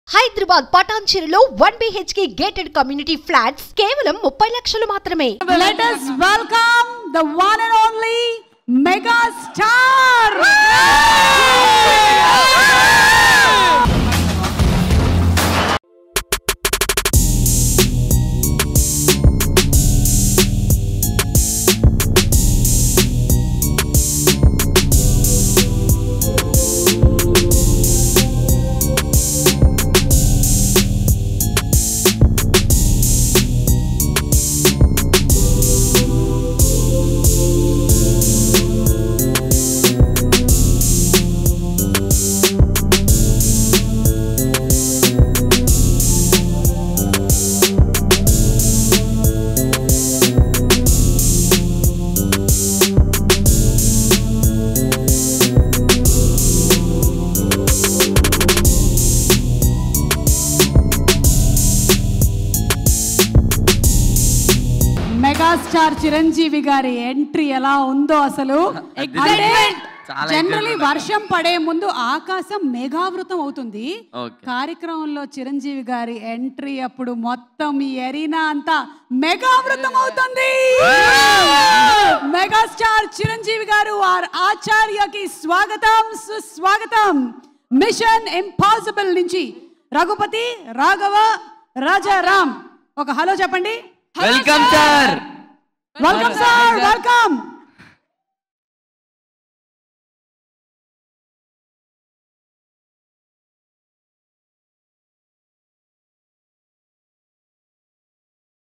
హైదరాబాద్ పటాన్చెరులో one BHK gated community flats కేవలం ముప్పై లక్షలు మాత్రమే Let us welcome the one and only mega star. Megastar Chiranjeevi garu entry ఎలా ఉందో అసలు అంటే చాలా జనరలీ excitement. వర్షం పడే ముందు ఆకాశం మేఘావృతం అవుతుంది Okay. కార్యక్రమంలో చిరంజీవి గారి ఎంట్రీ అప్పుడు మొత్తం ఈ ఎరీనా అంతా మెగావృతం అవుతుంది మెగాస్టార్ చిరంజీవి గారు వారి ఆచార్యకి స్వాగతం సుస్వాగతం మిషన్ ఇంపాసిబుల్ నుంచి రఘుపతి రాఘవ రాజారాం ఒక హలో చెప్పండి welcome sir welcome sir welcome